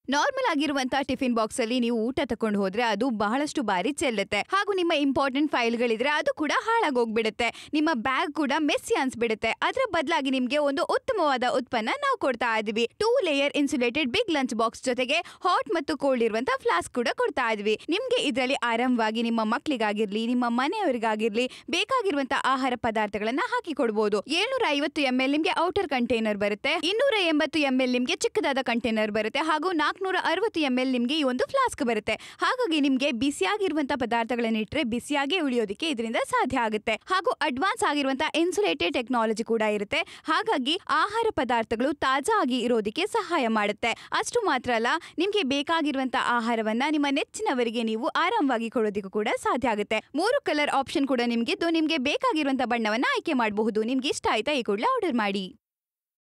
normal ಆಗಿರುವಂತಹ tiffin box ಅಲ್ಲಿ ನೀವು ಊಟ ತಕೊಂಡು ಹೋದ್ರೆ ಅದು ಬಹಳಷ್ಟು ಬಾರಿ ಚೆಲ್ಲುತ್ತೆ ಹಾಗೂ ನಿಮ್ಮ ಇಂಪಾರ್ಟೆಂಟ್ ಫೈಲ್ಗಳಿದ್ರೆ ಅದು ಕೂಡ ಹಾಳಾಗೋಗ್ಬಿಡುತ್ತೆ ನಿಮ್ಮ ಬ್ಯಾಗ್ ಕೂಡ ಮೆಸ್ಸಿ ಅನ್ಸ್ಬಿಡುತ್ತೆ ಅದರ ಬದಲಾಗಿ ನಿಮ್ಗೆ ಒಂದು ಉತ್ತಮವಾದ ಉತ್ಪನ್ನ ನಾವು ಕೊಡ್ತಾ ಇದೀವಿ two layer insulated big lunch box ಜೊತೆಗೆ ಹಾಟ್ ಮತ್ತು ಕೋಲ್ಡ್ ಇರುವಂತಹ ಫ್ಲಾಸ್ಕ್ ಕೂಡ ಕೊಡ್ತಾ ಇದೀವಿ ನಿಮ್ಗೆ ಇದರಲ್ಲಿ ಆರಾಮವಾಗಿ ನಿಮ್ಮ ಮಕ್ಕಳಿಗಾಗಿರ್ಲಿ ನಿಮ್ಮ ಮನೆಯವರಿಗಾಗಿರ್ಲಿ ಬೇಕಾಗಿರುವಂತಹ ಆಹಾರ ಪದಾರ್ಥಗಳನ್ನ ಹಾಕಿ ಕೊಡಬಹುದು ಏಳ್ನೂರ ಐವತ್ತು ಎಂ ಎಲ್ ನಿಮ್ಗೆ ಔಟರ್ ಕಂಟೈನರ್ ಬರುತ್ತೆ ಇನ್ನೂರ ಎಂಬತ್ತು ಎಂ ಎಲ್ ನಿಮ್ಗೆ ಚಿಕ್ಕದಾದ ಕಂಟೈನರ್ ಬರುತ್ತೆ ಹಾಗೂ ನಾಲ್ಕನೂರ ಅರವತ್ತು ಎಂ ಎಲ್ ನಿಮ್ಗೆ ಈ ಒಂದು ಫ್ಲಾಸ್ಕ್ ಬರುತ್ತೆ ಹಾಗಾಗಿ ನಿಮ್ಗೆ ಬಿಸಿಯಾಗಿರುವಂತಹ ಪದಾರ್ಥಗಳನ್ನ ಇಟ್ಟರೆ ಬಿಸಿಯಾಗಿ ಉಳಿಯೋದಕ್ಕೆ ಇದರಿಂದ ಸಾಧ್ಯ ಆಗುತ್ತೆ ಹಾಗೂ ಅಡ್ವಾನ್ಸ್ ಆಗಿರುವಂತಹ ಇನ್ಸುಲೇಟೆಡ್ ಟೆಕ್ನಾಲಜಿ ಕೂಡ ಇರುತ್ತೆ ಹಾಗಾಗಿ ಆಹಾರ ಪದಾರ್ಥಗಳು ತಾಜಾ ಆಗಿ ಇರೋದಕ್ಕೆ ಸಹಾಯ ಮಾಡುತ್ತೆ ಅಷ್ಟು ಮಾತ್ರ ಅಲ್ಲ ನಿಮ್ಗೆ ಬೇಕಾಗಿರುವಂತಹ ಆಹಾರವನ್ನ ನಿಮ್ಮ ನೆಚ್ಚಿನವರಿಗೆ ನೀವು ಆರಾಮವಾಗಿ ಕೊಡೋದಕ್ಕೂ ಕೂಡ ಸಾಧ್ಯ ಆಗುತ್ತೆ ಮೂರು ಕಲರ್ ಆಪ್ಷನ್ ಕೂಡ ನಿಮ್ಗೆ ಇದ್ದು ನಿಮ್ಗೆ ಬೇಕಾಗಿರುವಂತಹ ಬಣ್ಣವನ್ನ ಆಯ್ಕೆ ಮಾಡಬಹುದು ನಿಮ್ಗೆ ಇಷ್ಟ ಆಯ್ತಾ ಈ ಕೂಡಲೇ ಆರ್ಡರ್ ಮಾಡಿ